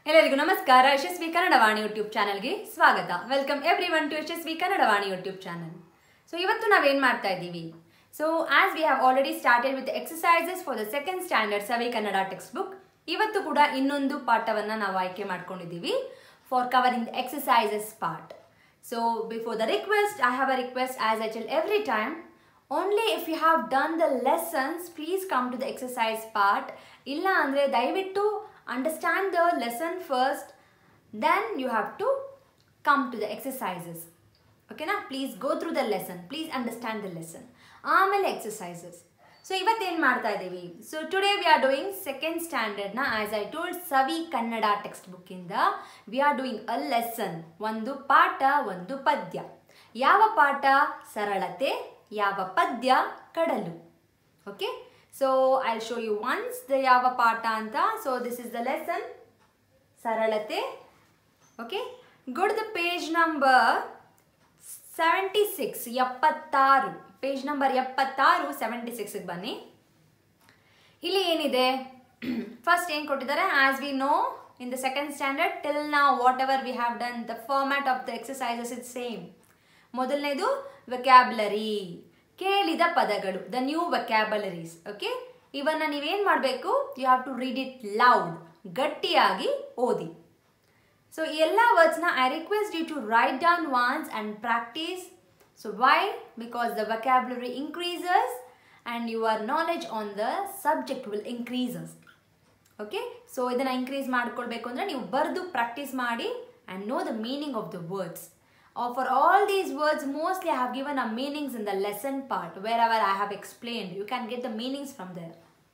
ಎಲ್ಲರಿಗೂ ನಮಸ್ಕಾರ ಯಶಸ್ವಿ ಕನ್ನಡವಾಣಿ ಯೂಟ್ಯೂಬ್ ಚಾನಲ್ಗೆ ಸ್ವಾಗತ welcome everyone to Yashasvi Kannadavani YouTube channel so ಇವತ್ತು ನಾವೇನು ಮಾಡ್ತಾ ಇದ್ದೀವಿ so as we have already started with exercises for the second standard Savi Kannada text book ಇವತ್ತು ಕೂಡ ಇನ್ನೊಂದು ಪಾಠವನ್ನು ನಾವು ಆಯ್ಕೆ ಮಾಡ್ಕೊಂಡಿದ್ದೀವಿ for covering the exercises part so before the request I have a request as I tell every time only if you have done the lessons please come to the exercise part ಇಲ್ಲ ಅಂದರೆ ದಯವಿಟ್ಟು understand the lesson first then you have to come to the exercises ಓಕೆನಾ please go through the lesson please understand the lesson ಆಮೇಲೆ exercises so ಇವತ್ತೇನು ಮಾಡ್ತಾ ಇದ್ದೀವಿ so today we are doing second ಸ್ಟ್ಯಾಂಡರ್ಡ್ನ as I told Savi Kannada text ಬುಕ್ಕಿಂದ we are doing a lesson ಒಂದು ಪಾಠ ಒಂದು ಪದ್ಯ ಯಾವ ಪಾಠ ಸರಳತೆ ಯಾವ ಪದ್ಯ ಕಡಲು okay so I show you once the ಯಾವ ಪಾಠ ಅಂತ so this is the lesson ಸರಳತೆ okay good the page number seventy six ಎಪ್ಪತ್ತಾರು ಪೇಜ್ ನಂಬರ್ ಎಪ್ಪತ್ತಾರು ಸೆವೆಂಟಿ ಸಿಕ್ಸ್ಗೆ ಬನ್ನಿ ಇಲ್ಲಿ ಏನಿದೆ ಫಸ್ಟ್ ಏನು ಕೊಟ್ಟಿದ್ದಾರೆ as we know in the second standard till ನಾವು whatever we have done the format of the exercises it same ಮೊದಲನೇದು ವೆಕ್ಯಾಬ್ಲರಿ ಕೇಳಿದ ಪದಗಳು ದ ನ್ಯೂ ವೆಕ್ಯಾಬಲರೀಸ್ ಓಕೆ ಇವನ್ನ ನೀವೇನು ಮಾಡಬೇಕು you have to read it loud ಗಟ್ಟಿಯಾಗಿ ಓದಿ so ಈ ಎಲ್ಲ ವರ್ಡ್ಸ್ನ I request you to write down once and practice so why because the vocabulary increases and your knowledge on the subject will increases okay so ಇದನ್ನು increase ಮಾಡ್ಕೊಳ್ಬೇಕು ಅಂದರೆ ನೀವು ಬರೆದು ಪ್ರಾಕ್ಟೀಸ್ ಮಾಡಿ and know the meaning of the words or for all these words mostly I have given a meanings in the lesson part wherever I have explained you can get the meanings from there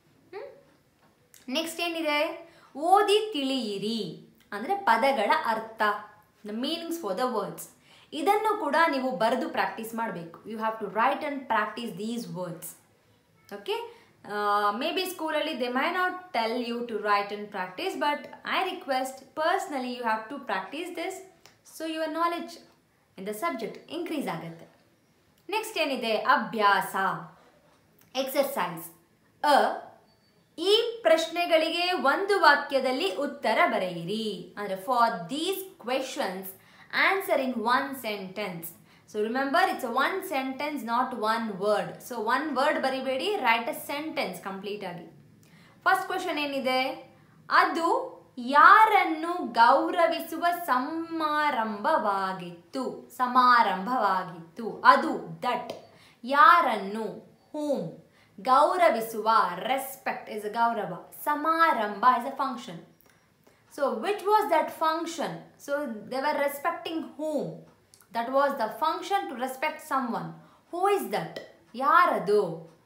next ಏನಿದೆ ಓದಿ ತಿಳಿಯಿರಿ ಅಂದರೆ ಪದಗಳ ಅರ್ಥ the meanings for the words ಇದನ್ನು ಕೂಡ ನೀವು ಬರೆದು ಪ್ರಾಕ್ಟೀಸ್ ಮಾಡಬೇಕು you have to write and practice these words okay may be ಸ್ಕೂಲಲ್ಲಿ they may not tell you to write and practice but I request personally you have to practice this so your knowledge in the subject increase ಆಗುತ್ತೆ next ಏನಿದೆ ಅಭ್ಯಾಸ exercise ಅ ಈ ಪ್ರಶ್ನೆಗಳಿಗೆ ಒಂದು ವಾಕ್ಯದಲ್ಲಿ ಉತ್ತರ ಬರೆಯಿರಿ ಅಂದರೆ for these questions answer in one sentence so remember it's one sentence not one word so one word ಬರಿಬೇಡಿ ರೈಟ್ ಅ ಸೆಂಟೆನ್ಸ್ ಕಂಪ್ಲೀಟ್ ಆಗಿ ಫಸ್ಟ್ ಕ್ವೆಶನ್ ಏನಿದೆ ಅದು ಯಾರನ್ನು ಗೌರವಿಸುವ ಸಮಾರಂಭವಾಗಿತ್ತು ಸಮಾರಂಭವಾಗಿತ್ತು ಅದು ದಟ್ ಯಾರನ್ನು ಹೂಮ್ ಗೌರವಿಸುವ ರೆಸ್ಪೆಕ್ಟ್ ಇಸ್ ಅ ಗೌರವ ಸಮಾರಂಭ is a function so which was that function so they were respecting whom that was the function to respect someone who is that ಯಾರದು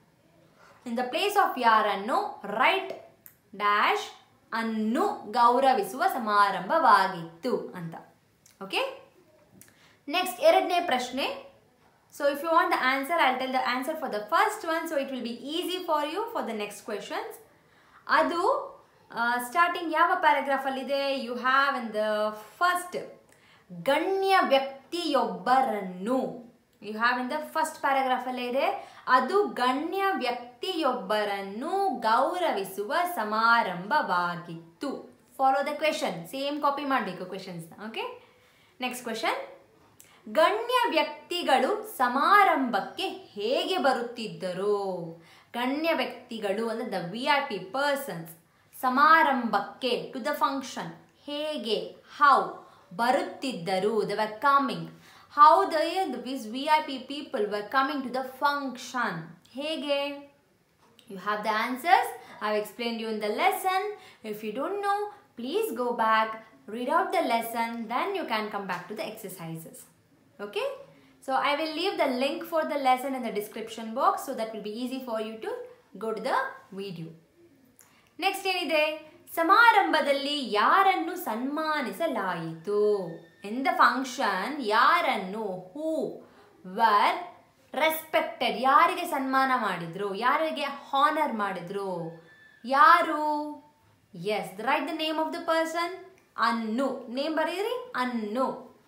ಇನ್ ದ ಪ್ಲೇಸ್ ಆಫ್ ಯಾರನ್ನು right dash ಅನ್ನು ಗೌರವಿಸುವ ಸಮಾರಂಭವಾಗಿತ್ತು ಅಂತ okay next ಎರಡನೇ ಪ್ರಶ್ನೆ so if you want the answer I tell the answer for the first one so it will be easy for you for the next questions ಅದು starting ಯಾವ ಪ್ಯಾರಾಗ್ರಾಫಲ್ಲಿದೆ you have in the first ಗಣ್ಯ ವ್ಯಕ್ತಿಯೊಬ್ಬರನ್ನು you have in the first ಪ್ಯಾರಾಗ್ರಾಫಲ್ಲೇ ಇದೆ ಅದು ಗಣ್ಯ ವ್ಯಕ್ತಿಯೊಬ್ಬರನ್ನು ಗೌರವಿಸುವ ಸಮಾರಂಭವಾಗಿತ್ತು follow the question same copy ಮಾಡಬೇಕು ಕ್ವೆಶನ್ಸ್ನ ಓಕೆ ನೆಕ್ಸ್ಟ್ ಕ್ವೆಶನ್ ಗಣ್ಯ ವ್ಯಕ್ತಿಗಳು ಸಮಾರಂಭಕ್ಕೆ ಹೇಗೆ ಬರುತ್ತಿದ್ದರು ಗಣ್ಯ ವ್ಯಕ್ತಿಗಳು ಅಂದರೆ the V I P persons ಸಮಾರಂಭಕ್ಕೆ ಟು ದ ಫಂಕ್ಷನ್ ಹೇಗೆ ಹೌ ಬರುತ್ತಿದ್ದರು the were coming how the ವಿಸ್ V I P people were coming to the function ಹೇಗೆ you have the answers I have explain you in the lesson if you don't know please go back read out the lesson then you can come back to the exercises okay so i will leave the link for the lesson in the description box so that will be easy for you to go to the video next ಏನಿದೆ ಸಮಾರಂಭದಲ್ಲಿ ಯಾರನ್ನು ಸನ್ಮಾನಿಸಲಾಯಿತು in the function ಯಾರನ್ನು ಹೂ var respected ಯಾರಿಗೆ ಸನ್ಮಾನ ಮಾಡಿದ್ರು ಯಾರಿಗೆ honour ಮಾಡಿದ್ರು ಯಾರು yes right the name of the person ಅನ್ನು ನೇಮ್ ಬರೀರಿ ಅನ್ನು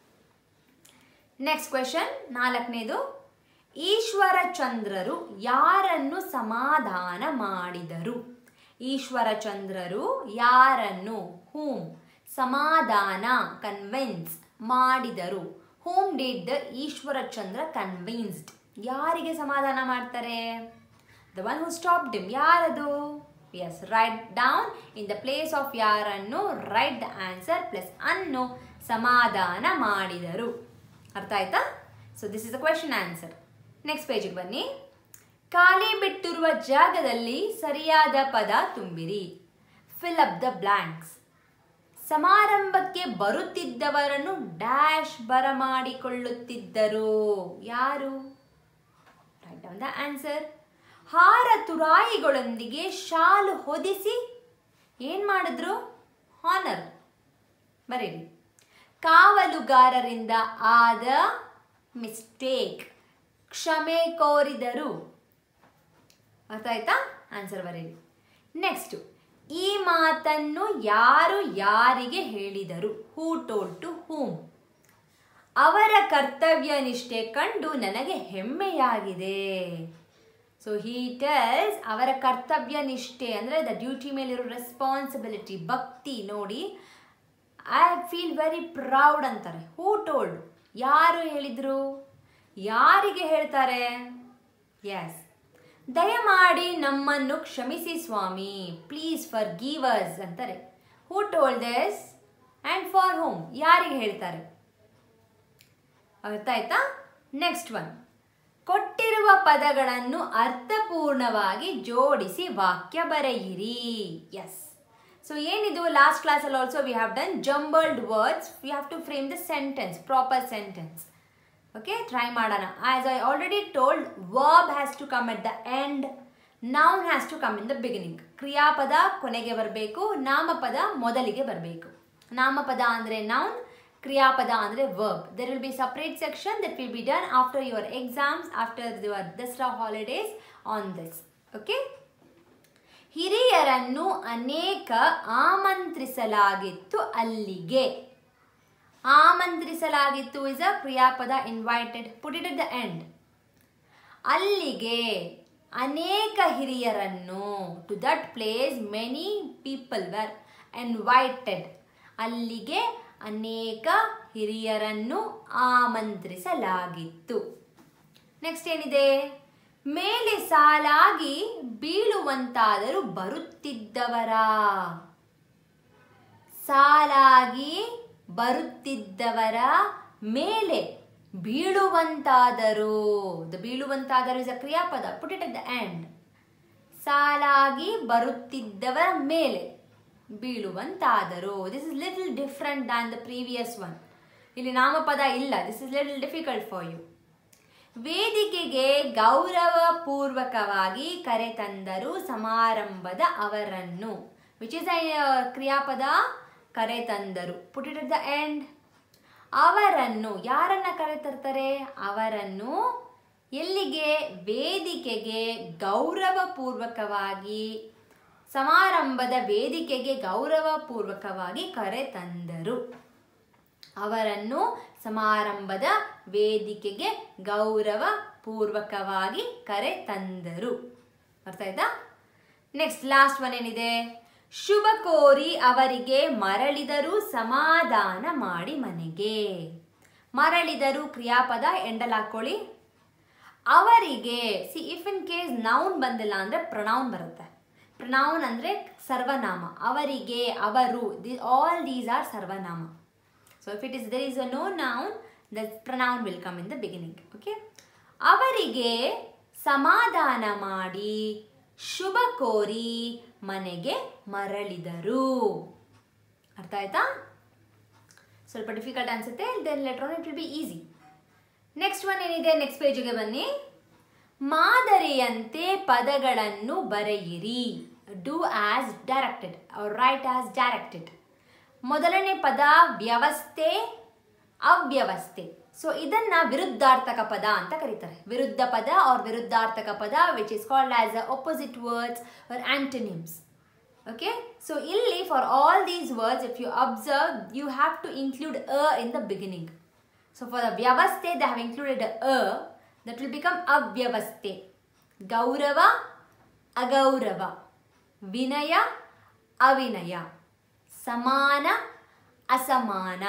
ನೆಕ್ಸ್ಟ್ ಕ್ವೆಶನ್ ನಾಲ್ಕನೇದು ಈಶ್ವರಚಂದ್ರರು ಯಾರನ್ನು ಸಮಾಧಾನ ಮಾಡಿದರು ಈಶ್ವರಚಂದ್ರರು ಯಾರನ್ನು ಹೂಮ್ ಸಮಾಧಾನ ಕನ್ವಿನ್ಸ್ ಮಾಡಿದರು whom did the Ishwarchandra convinced ಯಾರಿಗೆ ಸಮಾಧಾನ ಮಾಡ್ತಾರೆ the one who stop them ಯಾರದು yes right down in the place of ಯಾರನ್ನು ರೈಟ್ ದ ಆನ್ಸರ್ ಪ್ಲಸ್ ಅನ್ನು ಸಮಾಧಾನ ಮಾಡಿದರು ಅರ್ಥ ಆಯ್ತಾ so this is the question answer next ಪೇಜಿಗೆ ಬನ್ನಿ ಖಾಲಿ ಬಿಟ್ಟಿರುವ ಜಾಗದಲ್ಲಿ ಸರಿಯಾದ ಪದ ತುಂಬಿರಿ ಫಿಲ್ ಅಪ್ ದ ಬ್ಲ್ಯಾಂಕ್ಸ್ ಸಮಾರಂಭಕ್ಕೆ ಬರುತ್ತಿದ್ದವರನ್ನು ಡ್ಯಾಶ್ ಬರಮಾಡಿಕೊಳ್ಳುತ್ತಿದ್ದರು ಯಾರು ರೈಟ್ ಡೌನ್ ದ ಆನ್ಸರ್ ಹಾರ ತುರಾಯಿಗಳೊಂದಿಗೆ ಶಾಲು ಹೊದಿಸಿ ಏನು ಮಾಡಿದ್ರು ಹಾನರ್ ಬರೀರಿ ಕಾವಲುಗಾರರಿಂದ ಆದ ಮಿಸ್ಟೇಕ್ ಕ್ಷಮೆ ಕೋರಿದರು ಅರ್ಥ ಆಯ್ತಾ ಆನ್ಸರ್ ಬರೀರಿ ನೆಕ್ಸ್ಟ್ ಈ ಮಾತನ್ನು ಯಾರು ಯಾರಿಗೆ ಹೇಳಿದರು ಹೂ ಟೋಲ್ ಟು ಹೂಮ್ ಅವರ ಕರ್ತವ್ಯ ನಿಷ್ಠೆ ಕಂಡು ನನಗೆ ಹೆಮ್ಮೆಯಾಗಿದೆ ಸೊ ಹೀ ಟೆಲ್ಸ್ ಅವರ ಕರ್ತವ್ಯ ನಿಷ್ಠೆ ಅಂದರೆ ದ ಡ್ಯೂಟಿ ಮೇಲಿರೋ ರೆಸ್ಪಾನ್ಸಿಬಿಲಿಟಿ ಭಕ್ತಿ ನೋಡಿ ಐ ಫೀಲ್ ವೆರಿ ಪ್ರೌಡ್ ಅಂತಾರೆ ಹೂ ಟೋಲ್ಡ್ ಯಾರು ಹೇಳಿದ್ರು ಯಾರಿಗೆ ಹೇಳ್ತಾರೆ ಎಸ್ ದಯಮಾಡಿ ನಮ್ಮನ್ನು ಕ್ಷಮಿಸಿ ಸ್ವಾಮಿ ಪ್ಲೀಸ್ ಫಾರ್ ಗೀವರ್ಸ್ ಅಂತಾರೆ who told this and for whom ಯಾರಿಗೆ ಹೇಳ್ತಾರೆ ಅರ್ಥ ಆಯ್ತಾ ನೆಕ್ಸ್ಟ್ ಒನ್ ಕೊಟ್ಟಿರುವ ಪದಗಳನ್ನು ಅರ್ಥಪೂರ್ಣವಾಗಿ ಜೋಡಿಸಿ ವಾಕ್ಯ ಬರೆಯಿರಿ ಎಸ್ ಸೊ ಏನಿದು ಲಾಸ್ಟ್ ಕ್ಲಾಸಲ್ಲಿ also we have done jumbled words we have to frame the sentence proper sentence okay try ಮಾಡೋಣ as I already told verb has to come at the end noun has to come in the beginning ಕ್ರಿಯಾಪದ ಕೊನೆಗೆ ಬರಬೇಕು ನಾಮಪದ ಮೊದಲಿಗೆ ಬರಬೇಕು ನಾಮಪದ ಅಂದರೆ noun ಕ್ರಿಯಾಪದ ಅಂದರೆ verb there will be separate section that will be done after your exams after your Dasara holidays on this okay ಹಿರಿಯರನ್ನು ಅನೇಕ ಆಮಂತ್ರಿಸಲಾಗಿತ್ತು ಅಲ್ಲಿಗೆ ಆಮಂತ್ರಿಸಲಾಗಿತ್ತು ಇಸ್ ಅ ಕ್ರಿಯಾಪದ invited put it at the end ಅಲ್ಲಿಗೆ ಅನೇಕ ಹಿರಿಯರನ್ನು to that place many people were invited ಅಲ್ಲಿಗೆ ಅನೇಕ ಹಿರಿಯರನ್ನು ಆಮಂತ್ರಿಸಲಾಗಿತ್ತು ನೆಕ್ಸ್ಟ್ ಏನಿದೆ ಮೇಲೆ ಸಾಲಾಗಿ ಬೀಳುವಂತಾದರೂ ಬರುತ್ತಿದ್ದವರ ಸಾಲಾಗಿ ಬರುತ್ತಿದ್ದವರ ಮೇಲೆ ಬೀಳುವಂತಾದರು ದ ಬೀಳುವಂತಾದರು ಇಸ್ ಅ ಕ್ರಿಯಾಪದ put it at the end ಸಾಲಾಗಿ ಬರುತ್ತಿದ್ದವರ ಮೇಲೆ ಬೀಳುವಂತಾದರು this is little different than the previous one ಇಲ್ಲಿ ನಾಮಪದ ಇಲ್ಲ this is little difficult for you ವೇದಿಕೆಗೆ ಗೌರವಪೂರ್ವಕವಾಗಿ ಕರೆತಂದರು ಸಮಾರಂಭದ ಅವರನ್ನು ವಿಚ್ ಇಸ್ ಐ ಕ್ರಿಯಾಪದ ಕರೆತಂದರು put it at the end ಅವರನ್ನು ಯಾರನ್ನ ಕರೆತರ್ತಾರೆ ಅವರನ್ನು ಎಲ್ಲಿಗೆ ವೇದಿಕೆಗೆ ಗೌರವಪೂರ್ವಕವಾಗಿ ಸಮಾರಂಭದ ವೇದಿಕೆಗೆ ಗೌರವಪೂರ್ವಕವಾಗಿ ಕರೆತಂದರು ಅವರನ್ನು ಸಮಾರಂಭದ ವೇದಿಕೆಗೆ ಗೌರವ ಪೂರ್ವಕವಾಗಿ ಕರೆ ತಂದರು ಅರ್ಥ ಆಯ್ತಾ ನೆಕ್ಸ್ಟ್ ಲಾಸ್ಟ್ ಒನ್ ಏನಿದೆ ಶುಭ ಕೋರಿ ಅವರಿಗೆ ಮರಳಿದರು ಸಮಾಧಾನ ಮಾಡಿ ಮನೆಗೆ ಮರಳಿದರು ಕ್ರಿಯಾಪದ ಎಂಡಲ್ ಹಾಕೊಳ್ಳಿ ಅವರಿಗೆ see if in case noun ಬಂದಿಲ್ಲ ಅಂದರೆ ಪ್ರೊನೌನ್ ಬರುತ್ತೆ ಪ್ರೊನೌನ್ ಅಂದರೆ ಸರ್ವನಾಮ ಅವರಿಗೆ ಅವರು ದಿ ಆಲ್ ದೀಸ್ ಆರ್ ಸರ್ವನಾಮ so if it is there is a no noun the pronoun will come in the beginning okay ಅವರಿಗೆ ಸಮಾಧಾನ ಮಾಡಿ ಶುಭ ಕೋರಿ ಮನೆಗೆ ಮರಳಿದರು ಅರ್ಥ ಆಯ್ತಾ ಸ್ವಲ್ಪ ಡಿಫಿಕಲ್ಟ್ ಅನ್ಸುತ್ತೆ then later it will be easy next one ಏನಿದೆ ನೆಕ್ಸ್ಟ್ ಪೇಜಿಗೆ ಬನ್ನಿ ಮಾದರಿಯಂತೆ ಪದಗಳನ್ನು ಬರೆಯಿರಿ do as directed write as directed ಮೊದಲನೇ ಪದ ವ್ಯವಸ್ಥೆ ಅವ್ಯವಸ್ಥೆ ಸೊ ಇದನ್ನ ವಿರುದ್ಧಾರ್ಥಕ ಪದ ಅಂತ ಕರೀತಾರೆ ವಿರುದ್ಧ ಪದ ಆರ್ ವಿರುದ್ಧಾರ್ಥಕ ಪದ which is called as a opposite words are antonyms okay so illi for all these words if you observe you have to include a in the beginning so for the vyavaste they have included a, a that will become avyavaste gaurava agaurava vinaya avinaya samana ಅಸಮಾನ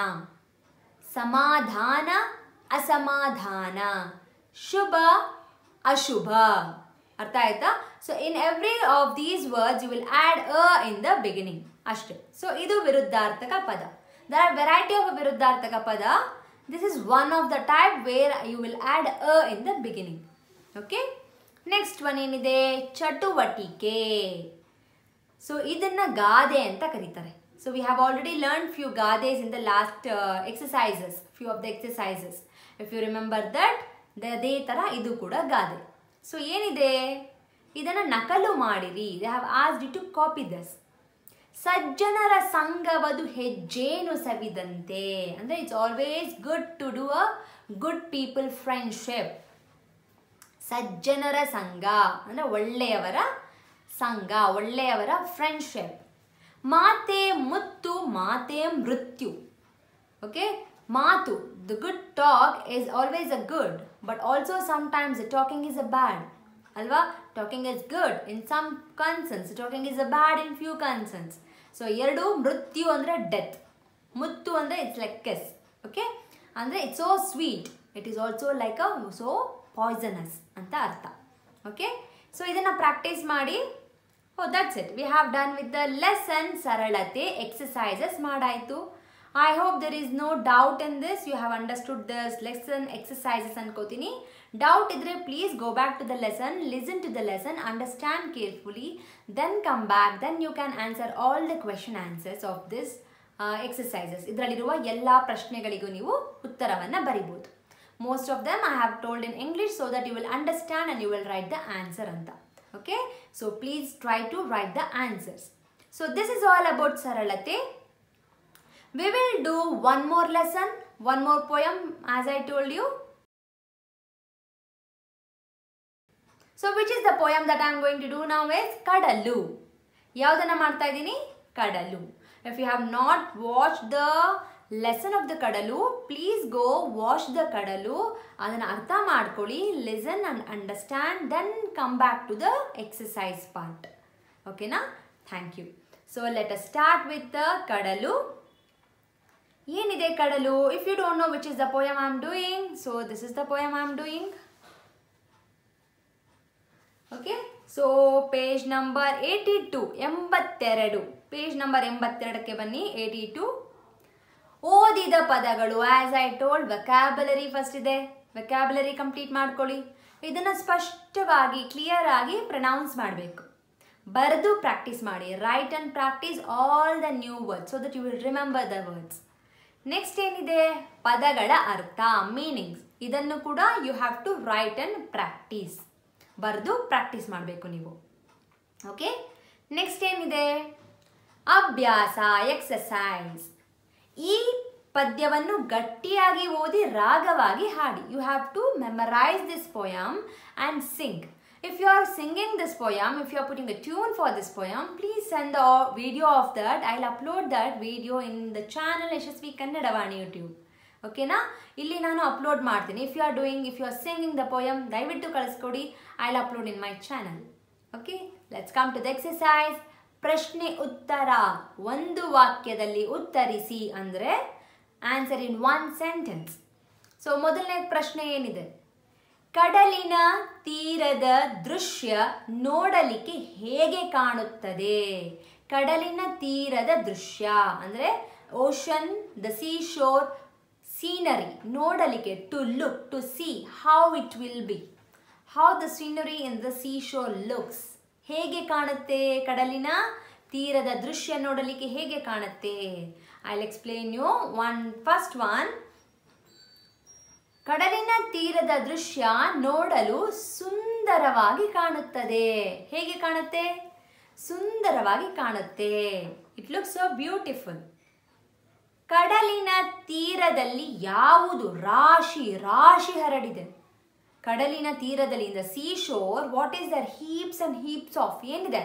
ಸಮಾಧಾನ ಅಸಮಾಧಾನ ಶುಭ ಅಶುಭ ಅರ್ಥ ಆಯ್ತಾ so in every of these words you will add ಅ in the beginning ಅಷ್ಟೇ so ಇದು ವಿರುದ್ಧಾರ್ಥಕ ಪದ ದರ್ ಆರ್ ವೆರೈಟಿ ಆಫ್ ವಿರುದ್ಧಾರ್ಥಕ ಪದ this is one of the type where you will add ಅ in the beginning okay next one ಏನಿದೆ ಚಟುವಟಿಕೆ ಸೊ ಇದನ್ನ ಗಾದೆ ಅಂತ ಕರೀತಾರೆ so we have already learn few ಗಾದೇಸ್ in the last exercises few of the exercises if you remember that ಅದೇ ಥರ ಇದು ಕೂಡ ಗಾದೆ ಸೊ ಏನಿದೆ ಇದನ್ನು ನಕಲು ಮಾಡಿರಿ they have asked to copy thus ಸಜ್ಜನರ ಸಂಘವದು ಹೆಜ್ಜೇನು ಸವಿದಂತೆ ಅಂದರೆ it's always good to do a good people friendship ಸಜ್ಜನರ ಸಂಘ ಅಂದರೆ ಒಳ್ಳೆಯವರ ಸಂಘ ಒಳ್ಳೆಯವರ ಫ್ರೆಂಡ್ಶಿಪ್ ಮಾತೆ ಮುತ್ತು ಮಾತೆ ಮೃತ್ಯು ಓಕೆ ಮಾತು the good talk is always a good but also sometimes talking is a bad ಅಲ್ವಾ talking is good in some concerns talking is a bad in few concerns so ಎರಡು ಮೃತ್ಯು ಅಂದರೆ ಡೆತ್ ಮುತ್ತು ಅಂದರೆ ಇಟ್ಸ್ ಲೈಕ್ ಕೆಸ್ ಓಕೆ ಅಂದರೆ it's so sweet it is also like a so poisonous ಅಂತ ಅರ್ಥ okay so ಇದನ್ನು practice ಮಾಡಿ oh that's it we have done with the lesson ಸರಳತೆ ಎಕ್ಸಸೈಸಸ್ ಮಾಡಾಯಿತು I hope there is no doubt in this you have understood this lesson exercises ಅನ್ಕೋತೀನಿ doubt ಇದ್ರೆ please go back to the lesson listen to the lesson understand carefully then come back then you can answer all the question answers of this exercises ಇದರಲ್ಲಿರುವ ಎಲ್ಲ ಪ್ರಶ್ನೆಗಳಿಗೂ ನೀವು ಉತ್ತರವನ್ನು ಬರಿಬೋದು most of them I have told in English so that you will understand and you will write the answer ಅಂತ okay so please try to write the answers so this is all about ಸರಳತೆ we will do one more lesson one more poem as i told you so which is the poem that i am going to do now is ಕಡಲು ಯಾವುದನ್ನ ಮಾಡ್ತಾ ಇದ್ದೀನಿ ಕಡಲು if you have not watched the lesson of the ಕಡಲು please go watch the ಕಡಲು ಅದನ್ನು ಅರ್ಥ ಮಾಡ್ಕೊಳ್ಳಿ listen and understand then come back to the exercise part ಓಕೆನಾ thank you so let us start with the ಕಡಲು ಏನಿದೆ ಕಡಲು if you don't know which is the poem I am doing so this is the poem I am doing okay so page number eighty two ಎಂಬತ್ತೆರಡು page number ಎಂಬತ್ತೆರಡಕ್ಕೆ ಬನ್ನಿ eighty two ಓದಿದ ಪದಗಳು as I told vocabulary first ಇದೆ vocabulary complete ಮಾಡ್ಕೊಳ್ಳಿ ಇದನ್ನು ಸ್ಪಷ್ಟವಾಗಿ clear ಆಗಿ ಪ್ರನೌನ್ಸ್ ಮಾಡಬೇಕು ಬರೆದು ಪ್ರಾಕ್ಟೀಸ್ ಮಾಡಿ write and practice all the new words so that you will remember the words next ಏನಿದೆ ಪದಗಳ ಅರ್ಥ ಮೀನಿಂಗ್ಸ್ ಇದನ್ನು ಕೂಡ you have to write and practice ಬರೆದು ಪ್ರಾಕ್ಟೀಸ್ ಮಾಡಬೇಕು ನೀವು ಓಕೆ ನೆಕ್ಸ್ಟ್ ಏನಿದೆ ಅಭ್ಯಾಸ ಎಕ್ಸಸೈಸ್ ಈ ಪದ್ಯವನ್ನು ಗಟ್ಟಿಯಾಗಿ ಓದಿ ರಾಗವಾಗಿ ಹಾಡಿ you have to memorize this poem and sing if you are singing this poem if you are putting a tune for this poem please send the video of that i'll upload that video in the channel Yashaswi Kannadavani YouTube ಓಕೆನಾ ಇಲ್ಲಿ ನಾನು upload ಮಾಡ್ತೀನಿ if you are doing if you are singing the poem ದಯವಿಟ್ಟು ಕಳಿಸ್ಕೊಡಿ I will upload in my channel okay let's come to the exercise ಪ್ರಶ್ನೆ ಉತ್ತರ ಒಂದು ವಾಕ್ಯದಲ್ಲಿ ಉತ್ತರಿಸಿ ಅಂದರೆ answer in one sentence so ಮೊದಲನೇ ಪ್ರಶ್ನೆ ಏನಿದೆ ಕಡಲಿನ ತೀರದ ದೃಶ್ಯ ನೋಡಲಿಕ್ಕೆ ಹೇಗೆ ಕಾಣುತ್ತದೆ ಕಡಲಿನ ತೀರದ ದೃಶ್ಯ ಅಂದರೆ ocean the sea shore scenery ನೋಡಲಿಕ್ಕೆ to look to see how it will be how the scenery in the sea shore looks ಹೇಗೆ ಕಾಣುತ್ತೆ ಕಡಲಿನ ತೀರದ ದೃಶ್ಯ ನೋಡಲಿಕ್ಕೆ ಹೇಗೆ ಕಾಣುತ್ತೆ I will explain you one first one ಕಡಲಿನ ತೀರದ ದೃಶ್ಯ ನೋಡಲು ಸುಂದರವಾಗಿ ಕಾಣುತ್ತದೆ ಹೇಗೆ ಕಾಣುತ್ತೆ ಸುಂದರವಾಗಿ ಕಾಣುತ್ತೆ ಇಟ್ ಲುಕ್ ಸೋ ಬ್ಯೂಟಿಫುಲ್ ಕಡಲಿನ ತೀರದಲ್ಲಿ ಯಾವುದು ರಾಶಿ ರಾಶಿ ಹರಡಿದೆ ಕಡಲಿನ ತೀರದಲ್ಲಿ in the sea shore what is there heaps and heaps of ಏನಿದೆ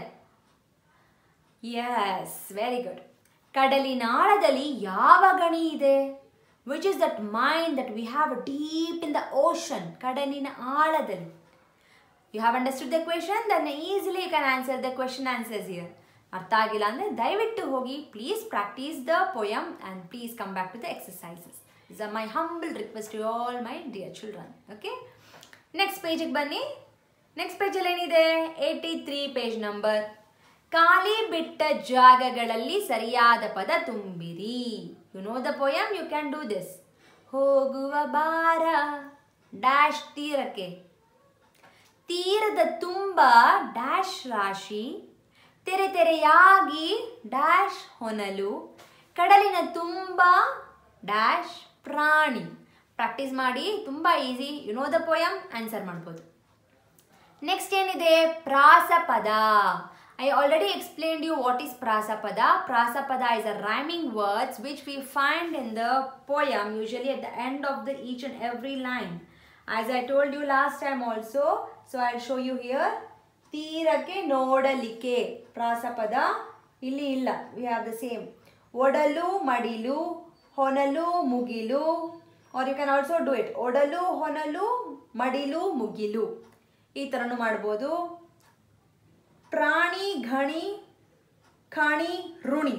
ಎಸ್ ವೆರಿ ಗುಡ್ ಕಡಲಿನಾಳದಲ್ಲಿ ಯಾವ ಗಣಿ ಇದೆ which is that mind that we have deep in the ocean ಕಡಲಿನ ಆಳದಲ್ಲಿ you have understood the question then easily you can answer the question answers ಇಯರ್ ಅರ್ಥ ಆಗಿಲ್ಲ ಅಂದರೆ ದಯವಿಟ್ಟು ಹೋಗಿ please practice the poem and please come back to the exercises is a my humble request to all my dear children okay next ಪೇಜಿಗೆ ಬನ್ನಿ next ಪೇಜಲ್ಲಿ ಏನಿದೆ eighty three page number ಖಾಲಿ ಬಿಟ್ಟ ಜಾಗಗಳಲ್ಲಿ ಸರಿಯಾದ ಪದ ತುಂಬಿರಿ you know the poem you can do this ಹೋಗುವ ಬಾರ ಡ್ಯಾಶ್ ತೀರಕ್ಕೆ ತೀರದ ತುಂಬ ಡ್ಯಾಶ್ ರಾಶಿ ತೆರೆ ತೆರೆಯಾಗಿ ಡ್ಯಾಶ್ ಹೊನಲು ಕಡಲಿನ ತುಂಬ ಡ್ಯಾಶ್ ಪ್ರಾಣಿ ಪ್ರಾಕ್ಟೀಸ್ ಮಾಡಿ ತುಂಬ easy you know the poem answer ಮಾಡ್ಬೋದು ನೆಕ್ಸ್ಟ್ ಏನಿದೆ ಪ್ರಾಸಪದ I already explained you what is ಪ್ರಾಸಪದ ಪ್ರಾಸಪದ is a rhyming words which we find in the poem usually at the end of the each and every line as I told you last time also so I show you here ತೀರಕ್ಕೆ ನೋಡಲಿಕ್ಕೆ ಪ್ರಾಸಪದ ಇಲ್ಲಿ ಇಲ್ಲ we have the same ಒಡಲು ಮಡಿಲು ಹೊನಲು ಮುಗಿಲು or you can also do it ಒಡಲು ಹೊನಲು ಮಡಿಲು ಮುಗಿಲು ಈ ಥರನೂ ಮಾಡ್ಬೋದು ಪ್ರಾಣಿ ಘಣಿ ಖಾಣಿ ಋಣಿ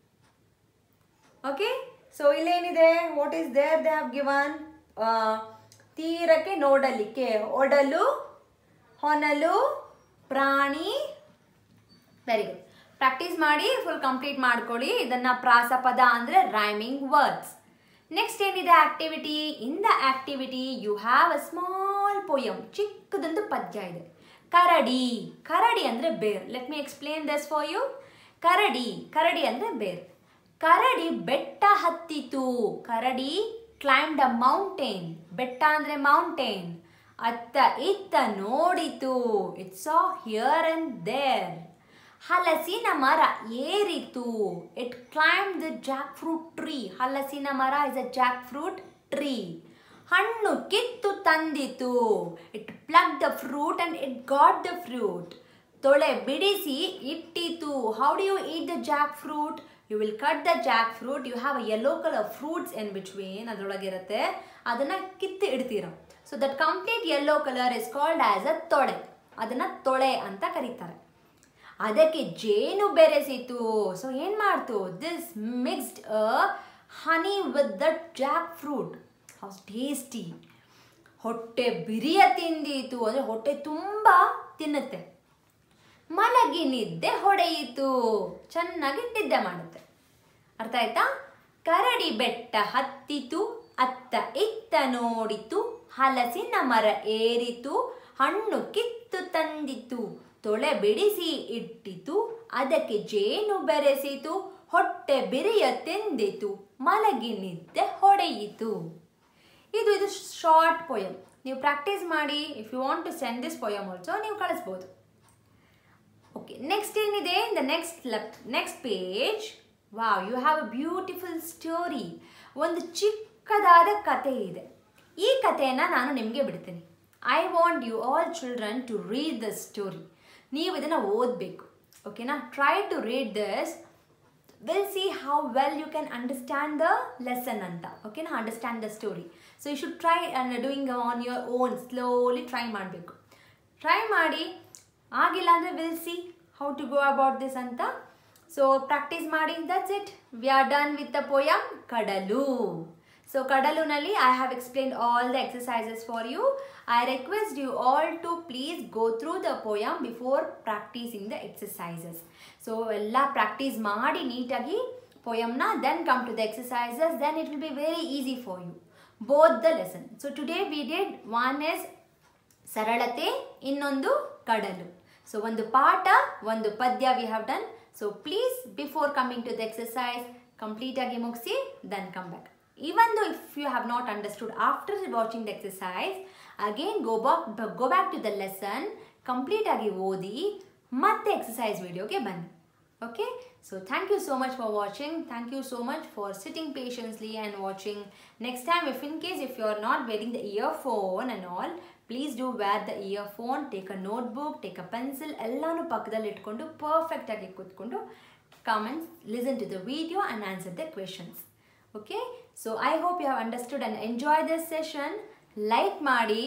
ಓಕೆ ಸೊ ಇಲ್ಲೇನಿದೆ what is there they have given ತೀರಕ್ಕೆ ನೋಡಲಿಕ್ಕೆ ಒಡಲು ಹೊನಲು ಪ್ರಾಣಿ ವೆರಿ ಗುಡ್ ಪ್ರಾಕ್ಟೀಸ್ ಮಾಡಿ ಫುಲ್ ಕಂಪ್ಲೀಟ್ ಮಾಡ್ಕೊಳ್ಳಿ ಇದನ್ನ ಪ್ರಾಸಪದ ಅಂದರೆ ರೈಮಿಂಗ್ ವರ್ಡ್ಸ್ ನೆಕ್ಸ್ಟ್ ಏನಿದೆ activity in the activity you have a small poem ಚಿಕ್ಕದೊಂದು ಪದ್ಯ ಇದೆ ಕರಡಿ ಕರಡಿ ಅಂದರೆ bear let me explain this for you ಕರಡಿ ಕರಡಿ ಅಂದರೆ ಬೇರ್ ಕರಡಿ ಬೆಟ್ಟ ಹತ್ತಿತು ಕರಡಿ ಕ್ಲೈಮ್ಡ್ ಅ ಮೌಂಟೇನ್ ಬೆಟ್ಟ ಅಂದರೆ ಮೌಂಟೇನ್ ಅತ್ತ ಇತ್ತ ನೋಡಿತು it's a here and there ಹಲಸಿನ ಮರ ಏರಿತು it climb the jackfruit tree ಹಲಸಿನ ಮರ is a jackfruit tree ಹಣ್ಣು ಕಿತ್ತು ತಂದಿತು it pluck the fruit and it got the fruit ತೊಳೆ ಬಿಡಿಸಿ ಇಟ್ಟಿತು how do you eat the jackfruit you will cut the jackfruit you have a yellow colour fruits in between ಅದರೊಳಗಿರುತ್ತೆ ಅದನ್ನು ಕಿತ್ತು ಇಡ್ತೀರ so that complete yellow colour is called as a ತೊಳೆ ಅದನ್ನು ತೊಳೆ ಅಂತ ಕರೀತಾರೆ ಅದಕ್ಕೆ ಜೇನು ಬೆರೆಸಿತು ಸೊ ಏನು ಮಾಡ್ತು this mixed a honey with the jackfruit how's tasty ಹೊಟ್ಟೆ ಬಿರಿಯ ತಿಂದಿತು ಅಂದರೆ ಹೊಟ್ಟೆ ತುಂಬ ತಿನ್ನುತ್ತೆ ಮಲಗಿ ನಿದ್ದೆ ಹೊಡೆಯಿತು ಚೆನ್ನಾಗಿ ನಿದ್ದೆ ಮಾಡುತ್ತೆ ಅರ್ಥ ಆಯ್ತಾ ಕರಡಿ ಬೆಟ್ಟ ಹತ್ತಿತು ಅತ್ತ ಇತ್ತ ನೋಡಿತು ಹಲಸಿನ ಮರ ಏರಿತು ಹಣ್ಣು ಕಿತ್ತು ತಂದಿತು ತೊಳೆ ಬಿಡಿಸಿ ಇಟ್ಟಿತು ಅದಕ್ಕೆ ಜೇನು ಬೆರೆಸಿತು ಹೊಟ್ಟೆ ಬಿರಿಯ ತಿಂದಿತು ಮಲಗಿ ನಿದ್ದೆ ಹೊಡೆಯಿತು ಇದು ಇದು ಶಾರ್ಟ್ ಪೊಯಮ್ ನೀವು ಪ್ರಾಕ್ಟೀಸ್ ಮಾಡಿ if you want to send this poem also ನೀವು ಕಳಿಸ್ಬೋದು ಓಕೆ ನೆಕ್ಸ್ಟ್ ಏನಿದೆ the next next page wow you have a beautiful story ಒಂದು ಚಿಕ್ಕದಾದ ಕತೆ ಇದೆ ಈ ಕಥೆಯನ್ನು ನಾನು ನಿಮಗೆ ಬಿಡ್ತೀನಿ I want you all children to read the story ನೀವು ಇದನ್ನು ಓದಬೇಕು ಓಕೆನಾ try to read this will see how well you can understand the lesson ಅಂತ ಓಕೆನಾ understand the story so you should try doing on your own slowly try ಮಾಡಬೇಕು try ಮಾಡಿ ಆಗಿಲ್ಲ ಅಂದರೆ will see how to go about this ಅಂತ so practice ಮಾಡಿ that's it we are done with the poem ಕಡಲು so ಕಡಲುನಲ್ಲಿ I have explained all the exercises for you I request you all to please go through the poem before practicing the exercises so ಎಲ್ಲ practice ಮಾಡಿ ನೀಟಾಗಿ ಪೋಯಮ್ನ then come to the exercises then it will be very easy for you both the lesson so today we did one is ಸರಳತೆ ಇನ್ನೊಂದು ಕಡಲು so ಒಂದು ಪಾಠ ಒಂದು ಪದ್ಯ we have done so please before coming to the exercise complete ಆಗಿ ಮುಗಿಸಿ then come back even though if you have not understood after watching the exercise again go back go back to the lesson complete ಆಗಿ ಓದಿ ಮತ್ತೆ exercise ವಿಡಿಯೋಗೆ ಬನ್ನಿ okay so thank you so much for watching thank you so much for sitting patiently and watching next time if in case if you are not wearing the earphone and all please do wear the earphone take a notebook take a pencil ಎಲ್ಲನೂ ಪಕ್ಕದಲ್ಲಿ ಇಟ್ಕೊಂಡು ಪರ್ಫೆಕ್ಟಾಗಿ ಕೂತ್ಕೊಂಡು comments listen to the video and answer the questions okay so i hope you have understood and enjoyed this session like ಮಾಡಿ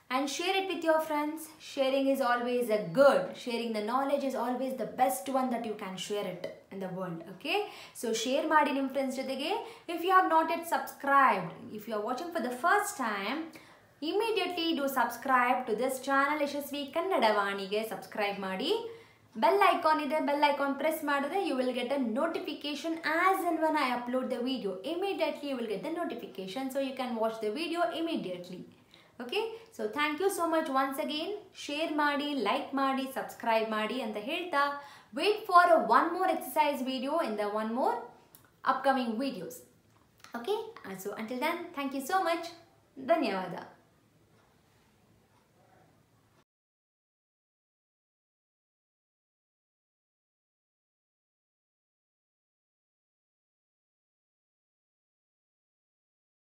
and share it with your friends. Sharing is always a good. Sharing the knowledge is always the best one that you can share it in the world. Okay? So share ಮಾಡಿ ನಿಮ್ಮ friends ಜೊತೆಗೆ if you have not yet subscribed if you are watching for the first time immediately do subscribe to this channel Yashaswi Kannada ವಾಣಿಗೆ subscribe ಮಾಡಿ bell icon ಇದೆ bell icon press ಮಾಡಿದ್ರೆ you will get a notification as and when I upload the video immediately you will get the notification so you can watch the video immediately okay so thank you so much once again share ಮಾಡಿ like ಮಾಡಿ subscribe ಮಾಡಿ ಅಂತ ಹೇಳ್ತಾ wait for one more exercise video in the one more upcoming videos okay so until then thank you so much ಧನ್ಯವಾದ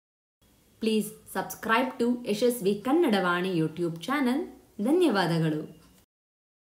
please subscribe to Yashasvi Kannadavani YouTube channel ಧನ್ಯವಾದಗಳು